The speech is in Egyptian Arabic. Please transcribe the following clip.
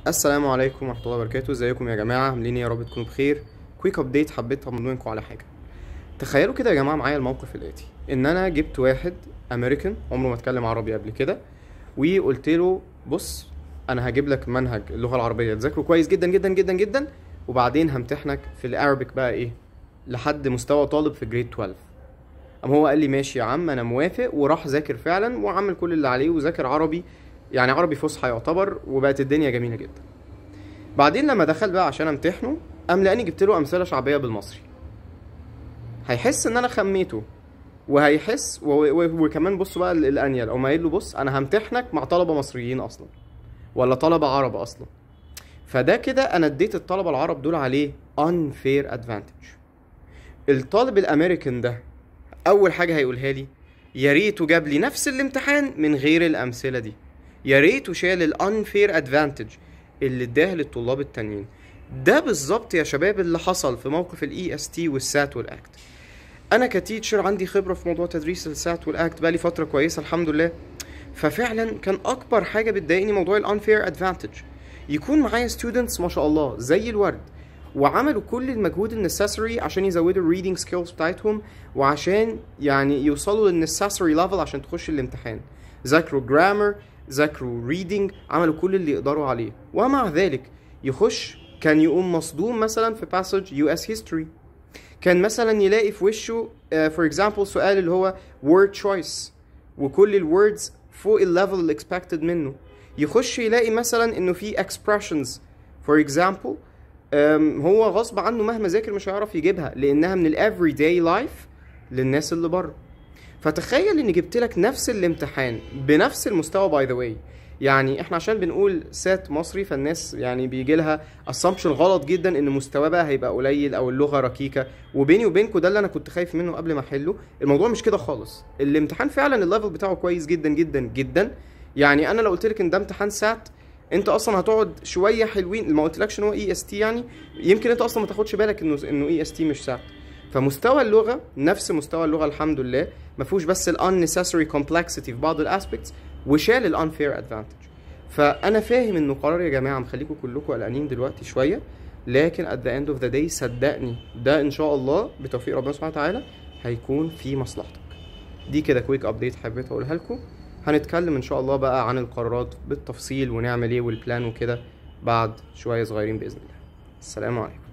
السلام عليكم ورحمة الله وبركاته ازيكم يا جماعة عاملين ايه يا رب تكونوا بخير كويك ابديت حبيت اطمنكم على حاجة تخيلوا كده يا جماعة معايا الموقف الآتي ان انا جبت واحد امريكان عمره ما اتكلم عربي قبل كده وقلت له بص انا هجيب لك منهج اللغة العربية تذاكره كويس جدا جدا جدا جدا وبعدين همتحنك في الارابيك بقى ايه لحد مستوى طالب في جريد 12 قام هو قال لي ماشي يا عم انا موافق وراح ذاكر فعلا وعمل كل اللي عليه وذاكر عربي يعني عربي فصحى يعتبر وبقت الدنيا جميله جدا بعدين لما دخل بقى عشان امتحنه قام لقاني جبت له امثله شعبيه بالمصري هيحس ان انا خميته وهيحس و... و... وكمان بصوا بقى ال- الانيل او ما قايل له بص انا همتحنك مع طلبه مصريين اصلا ولا طلبه عرب اصلا فده كده انا اديت الطلبه العرب دول عليه unfair advantage الطالب الامريكان ده اول حاجه هيقولها لي يا ريته جاب لي نفس الامتحان من غير الامثله دي يا ريته شال الانفير ادفانتج اللي اداها للطلاب التانيين ده بالظبط يا شباب اللي حصل في موقف الاي اس تي والسات والاكت انا كتيتشر عندي خبره في موضوع تدريس السات والاكت بقالي فتره كويسه الحمد لله ففعلا كان اكبر حاجه بتضايقني موضوع الانفير ادفانتج يكون معايا ستودنتس ما شاء الله زي الورد وعملوا كل المجهود النسيسري عشان يزودوا الريدنج سكيلز بتاعتهم وعشان يعني يوصلوا للنسيسري ليفل عشان تخش الامتحان ذاكروا جرامر ذاكروا ريدنج عملوا كل اللي يقدروا عليه ومع ذلك يخش كان يقوم مصدوم مثلا في باسج يو اس هيستوري كان مثلا يلاقي في وشه فور اكزامبل سؤال اللي هو word choice وكل الوردز فوق الليفل اللي expected منه يخش يلاقي مثلا انه في expressions for example أم، هو غصب عنه مهما ذاكر مش هيعرف يجيبها لانها من الافري داي لايف للناس اللي بره فتخيل اني جبت لك نفس الامتحان بنفس المستوى باي ذا واي يعني احنا عشان بنقول سات مصري فالناس يعني بيجي لها اسامبشن غلط جدا ان مستواه بقى هيبقى قليل او اللغه ركيكه وبيني وبينكم ده اللي انا كنت خايف منه قبل ما احله الموضوع مش كده خالص الامتحان فعلا الليفل بتاعه كويس جدا جدا جدا يعني انا لو قلت لك ان ده امتحان سات انت اصلا هتقعد شويه حلوين ما قلتلكش ان هو اي اس تي يعني يمكن انت اصلا ما تاخدش بالك انه انه اي اس تي مش سات فمستوى اللغه نفس مستوى اللغه الحمد لله ما فيهوش بس ال unnecessary complexity في بعض الاسبكتس وشال ال unfair advantage فانا فاهم انه قرار يا جماعه مخليكم كلكم قلقانين دلوقتي شويه لكن at the end of the day صدقني ده ان شاء الله بتوفيق ربنا سبحانه وتعالى هيكون في مصلحتك دي كده كويك ابديت حبيت اقولها لكم هنتكلم ان شاء الله بقى عن القرارات بالتفصيل ونعمل ايه والبلان وكده بعد شويه صغيرين باذن الله السلام عليكم